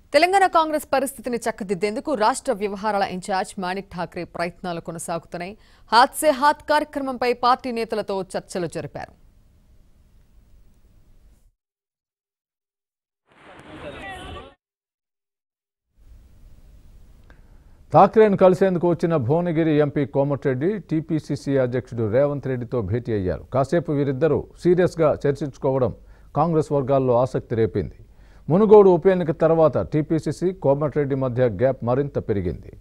తెలంగాణ కాంగ్రెస్ పరిస్థితిని చక్కదిద్దేందుకు రాష్ట్ర వ్యవహారాల ఇన్ఛార్జ్ మాణిక్ ఠాక్రే ప్రయత్నాలు కొనసాగుతున్నాయి హాత్ సే హాత్ కార్యక్రమంపై పార్టీ నేతలతో చర్చలు జరిపారు ఠాక్రేను కలిసేందుకు వచ్చిన భువనగిరి ఎంపీ కోమటిరెడ్డి టీపీసీసీ అధ్యక్షుడు రేవంత్ రెడ్డితో భేటీ అయ్యారు కాసేపు వీరిద్దరూ సీరియస్గా చర్చించుకోవడం కాంగ్రెస్ వర్గాల్లో ఆసక్తి రేపింది మునుగోడు ఉప ఎన్నిక తర్వాత టీపీసీసీ కోమటిరెడ్డి మధ్య గ్యాప్ మరింత పెరిగింది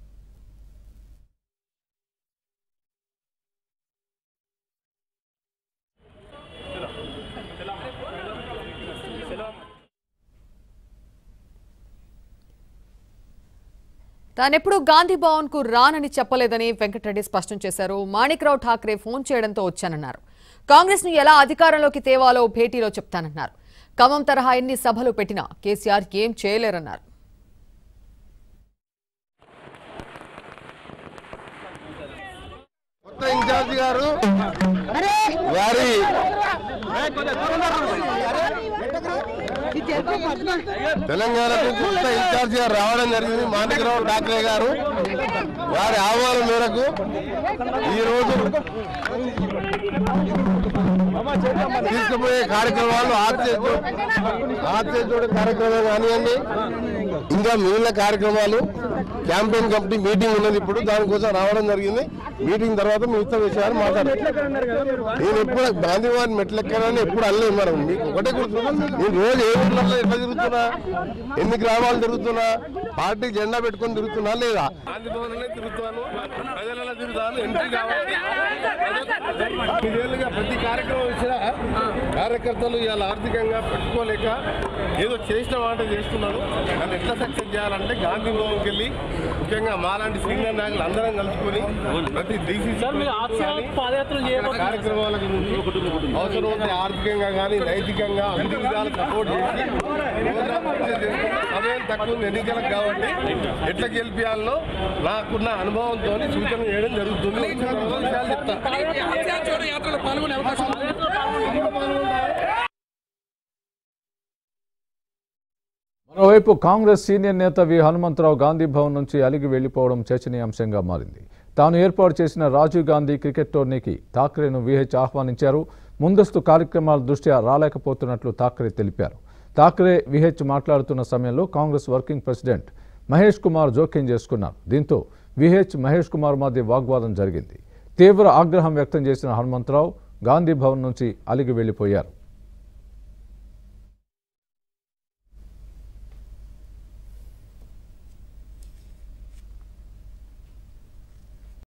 తానెప్పుడు గాంధీ భవన్ కు రానని చెప్పలేదని వెంకటరెడ్డి స్పష్టం చేశారు మాణిక్రావు ఠాక్రే ఫోన్ చేయడంతో వచ్చానన్నారు కాంగ్రెస్ ను ఎలా అధికారంలోకి తేవాలో భేటీలో చెప్తానన్నారు ఖమ్మం తరహా ఎన్ని సభలు పెట్టినా కేసీఆర్ ఏం చేయలేరన్నారు కొత్త ఇన్ఛార్జి గారు వారి తెలంగాణకు కొత్త ఇన్ఛార్జి గారు రావడం జరిగింది మాణికరావు ఠాక్రే గారు వారి ఆహ్వానం మేరకు ఈ రోజు తీసుకుపోయే కార్యక్రమాలు ఆర్చేచు ఆర్చేచూడ కార్యక్రమం కానివ్వండి ఇంకా మిగిలిన కార్యక్రమాలు క్యాంపెయిన్ కమిటీ మీటింగ్ ఉన్నది ఇప్పుడు దానికోసం రావడం జరిగింది మీటింగ్ తర్వాత మిగతా విషయాలు మాట్లాడారు నేను ఎప్పుడు గాంధీవారి మెట్లెక్కానని ఎప్పుడు అనలేదు మనం మీకు ఒకటే గుర్తు నేను రోజు ఏ ఊర్లలో ఎట్లా తిరుగుతున్నా ఎన్ని గ్రామాలు తిరుగుతున్నా పార్టీ జెండా పెట్టుకొని తిరుగుతున్నా లేదా గాంధీ భవన్లోనే తిరుగుతాను ప్రజలలో తిరుగుతాను ఎంట్రీ కావాలి ఐదేళ్లుగా ప్రతి కార్యక్రమం ఇచ్చిన కార్యకర్తలు ఇవాళ ఆర్థికంగా పెట్టుకోలేక ఏదో చేసిన మాట చేస్తున్నారు దాన్ని ఎట్లా సక్సెస్ చేయాలంటే గాంధీ భవన్కి వెళ్ళి ముఖ్యంగా మాలాంటి సీనియర్ నాయకులు అందరం కలుసుకొని ప్రతి డీసీసీ కార్యక్రమాల గురించి అవసరం ఉంటే ఆర్థికంగా కానీ నైతికంగా అన్ని విధాలు సపోర్ట్ చేసి సమయం తక్కువ ఉంది ఎన్నికలకు కాబట్టి ఎట్లా గెలిపించాలో నాకున్న అనుభవంతో సూచన చేయడం జరుగుతుంది విషయాలు చెప్తాను యాత్రలో పాల్గొనే అవకాశం ఉంది. మరోవైపు కాంగ్రెస్ సీనియర్ నేత వి హనుమంతరావు గాంధీ భవన్ నుంచి అలిగి వెళ్లిపోవడం చర్చనీయాంశంగా మారింది తాను ఏర్పాటు చేసిన రాజీవ్ గాంధీ క్రికెట్ టోర్నీకి ఠాక్రేను విహెచ్ ఆహ్వానించారు ముందస్తు కార్యక్రమాల దృష్ట్యా రాలేకపోతున్నట్లు ఠాక్రే తెలిపారు ఠాక్రే విహెచ్ మాట్లాడుతున్న సమయంలో కాంగ్రెస్ వర్కింగ్ ప్రెసిడెంట్ మహేష్ కుమార్ జోక్యం చేసుకున్నారు దీంతో విహెచ్ మహేష్ కుమార్ మధ్య వాగ్వాదం జరిగింది తీవ్ర ఆగ్రహం వ్యక్తం చేసిన హనుమంతరావు గాంధీ భవన్ నుంచి అలిగి వెళ్లిపోయారు